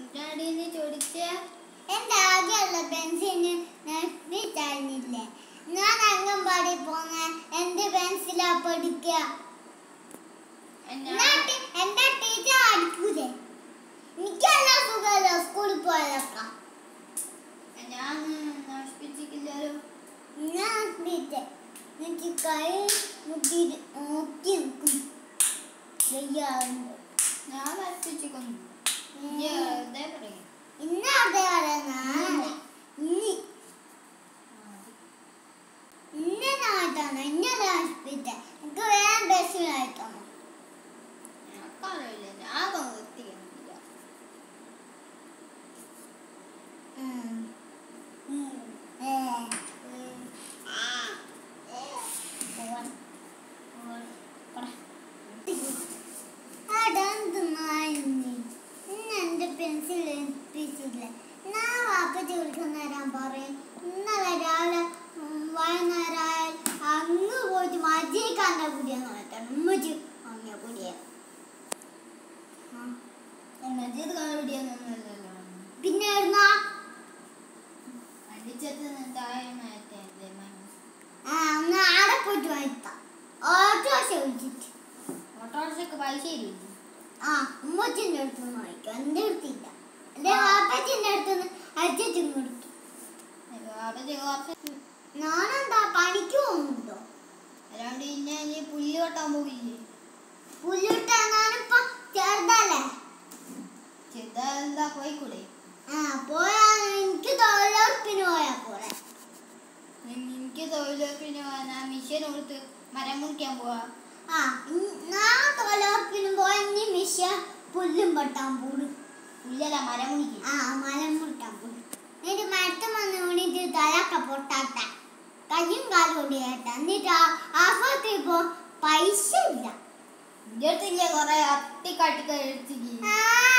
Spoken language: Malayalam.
ഡാഡിന്ന് ചോദിച്ച എന്റെ ആകെയുള്ള പെൻസിലിന് നശിപ്പിച്ചായിരുന്നില്ലേ ഞാൻ അംഗൻവാടി പോന്ന എന്ത് പെൻസിലാ പഠിക്കുക ഞാൻ എന്റെ ടീച്ചർ അടിക്കൂലേ എനിക്കല്ല സുഖമല്ലോ സ്കൂളിൽ പോയതൊക്കെ ഞാൻ നശിപ്പിച്ചിട്ടില്ലല്ലോ ഞാൻ ടീച്ചർ എനിക്ക് കൈ മുട്ടി മുട്ടി നിൽക്കും ചെയ്യാറുണ്ട് ഞാൻ നശിപ്പിച്ചിരിക്കുന്നു വെറുതെ പറയും ഇന്ന അതെ പറയുന്ന ഇനി ഇന്നതായിട്ടാണ് ഇന്നലെ ഹോസ്പിറ്റൽ എനിക്ക് വേറെ ബസ്സിലായിട്ടാണ് ഞങ്ങൾക്കറിയില്ല ഞാൻ നിർത്തിയില്ല എന്റെ പെൻസിൽ ഏൽപ്പിച്ചില്ല ഞാൻ വാപ്പച്ചി വിളിക്കുന്ന തരാൻ പറയും ഇന്നലെ രാവിലെ ഉം, വൈകുന്നേരം ആയാൽ അങ്ങ് പോയിട്ട് മജീക്കാന്റെ കുടിയെന്ന് പറഞ്ഞിട്ടാണ് ഉമ്മച്ചി വാങ്ങിയ കുടിയെ മജീദ് കണ്ടുപിടിയൊന്നുമല്ലല്ലോ പിന്നെ എവിടുന്നാ അടിച്ചത് താഴെ മാറ്റല്ലേ ആ ഒന്ന് ആടെ പോയിട്ട് വാങ്ങിത്താ ഓട്ടോഷ വിളിച്ചിട്ട് ഓട്ടോറിക്ഷക്ക് പൈസ ഇല്ലേ ആ ഉമ്മച്ചിന്റെ അടുത്തുനിന്ന് വാങ്ങിക്കും എന്റെ അടുത്തില്ല എന്റെ വാപ്പച്ചിന്റെ അടുത്തുനിന്ന് അച്ഛച്ചും കൊടുത്തു അവര് കുറച്ച് ഞാനെന്താ പണിക്ക് പോകുന്നുണ്ടോ അല്ലാണ്ട് പിന്നെ ഇനി പുല്ല് വെട്ടാൻ പോകില്ലേ പുല്ലിട്ട ഞാനിപ്പോ ചെറുതല്ലേ ചെറുതാ പോയിക്കൂടെ ആ പോയാ എനിക്ക് തൊഴിലുറപ്പിന് പോയാ പോലെ എനിക്ക് തൊഴിലുറപ്പിന് ഞാൻ മിഷൻ കൊടുത്ത് മരം മുറിക്കാൻ പോവാ ആ ഇ- ഞാൻ തൊഴിലുറപ്പിന് പോയ ഇനി മിഷ പുല്ലും പെട്ടാൻ പോടും പുല്ലല്ല മരം മുറിക്കും ആ മലം മുട്ടാൻ പോടും എന്നിട്ട് മരത്ത് വന്ന് വീണിട്ട് തലക്കെ പൊട്ടാത്ത കയ്യും കാലും ഓടിയാട്ട എന്നിട്ട് ആ ആസ്പത്രിയിൽ പോ പൈസ ഇല്ല എൻ്റെ അടുത്തില്ലേ കൊറേ അട്ടിക്കാട്ടിക്ക എടുത്തിക്ക് ആ